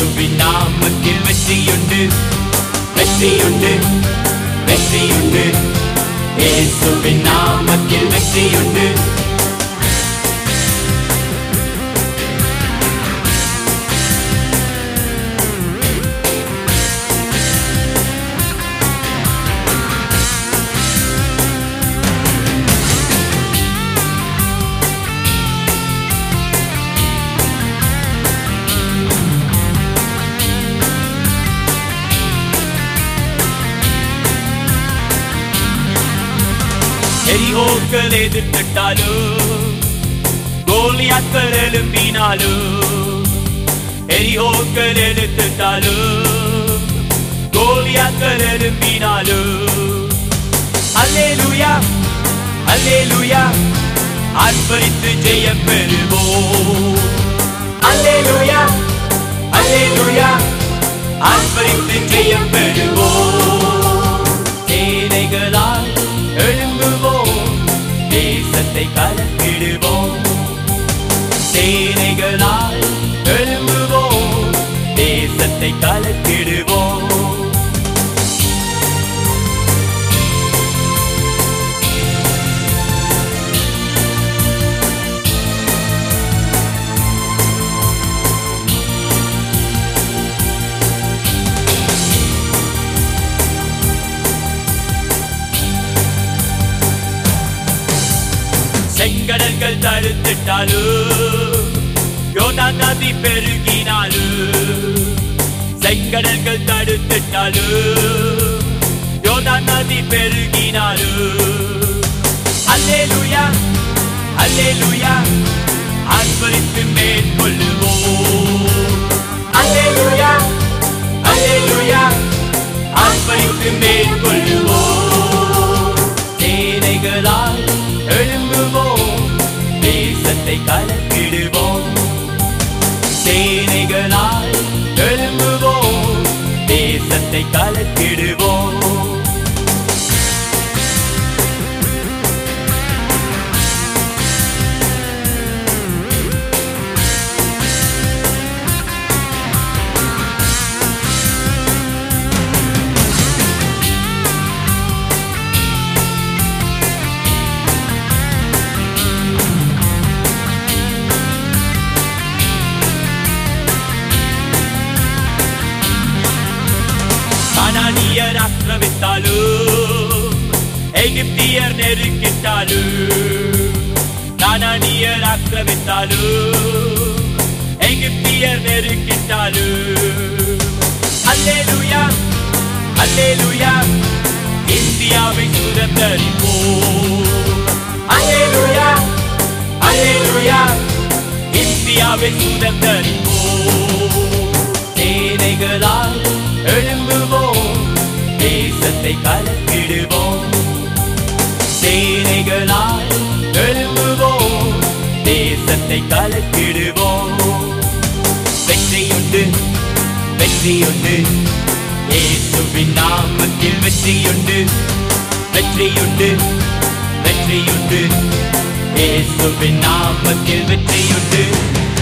இயேசுவின் நாமத்தில் வெற்றியுண்டு வெற்றியுண்டு வெற்றியுண்டு இயேசுவின் நாமத்தில் வெற்றியுண்டு எரிகோக்கள் எதிர்த்திட்டாலும் கோலியாக்கள் எழும்பினாலும் எரிகோக்கள் எதிர்த்திட்டாலும் கோலியாக்கள் எழும்பினாலும் அல்லேலூயா அல்லேலூயா ஆர்ப்பரித்து ஜெயம் பெறுவோம் அல்லேலூயா அல்லேலூயா ஆர்ப்பரித்து ஜெயம் பெறுவோம் சேனைகளால் எழும்புவோம் தேசத்தை கலக்கிடுவோம் சேனைகளால் எழும்புவோம் தேசத்தை கலக்கிடுவோம் செங்கடல்கள் தடுத்துட்டாலும் யோனா நதி பெருகினாலும் செங்கடல்கள் தடுத்துட்டாலும் யோனா நதி பெருகினாலும் அல்லேலூயா அல்லேலூயா ஆர்ப்பரித்து மேற்கொள்ளுவோம் அல்லேலூயா அல்லேலூயா ஆர்ப்பரித்து மேற்கொள்ளுவோம் சேனைகளால் எழும்புவோம் தேசத்தை கலக்கிடுவோம் சேனைகளால் எழும்புவோம் தேசத்தை கலக்கிடுவோம் கானானியர் ஆக்கிரமித்தாலும் எகிப்தியர் நெருக்கிட்டாலும் கானானியர் ஆக்கிரமித்தாலும் எகிப்தியர் நெருக்கிட்டாலும் அல்லேலூயா அல்லேலூயா இந்தியாவை சுதந்தரிப்போம் அல்லேலூயா அல்லேலூயா இந்தியாவை சுதந்தரிப்போம் சேனைகளால் எழும்புவோம் தேசத்தை கலக்கிடுவோம் சேனைகளால் எழும்புவோம் தேசத்தை கலக்கிடுவோம் வெற்றியுண்டு வெற்றியுண்டு இயேசுவின் நாமத்தில் வெற்றியுண்டு வெற்றியுண்டு வெற்றியுண்டு இயேசுவின் நாமத்தில் வெற்றியுண்டு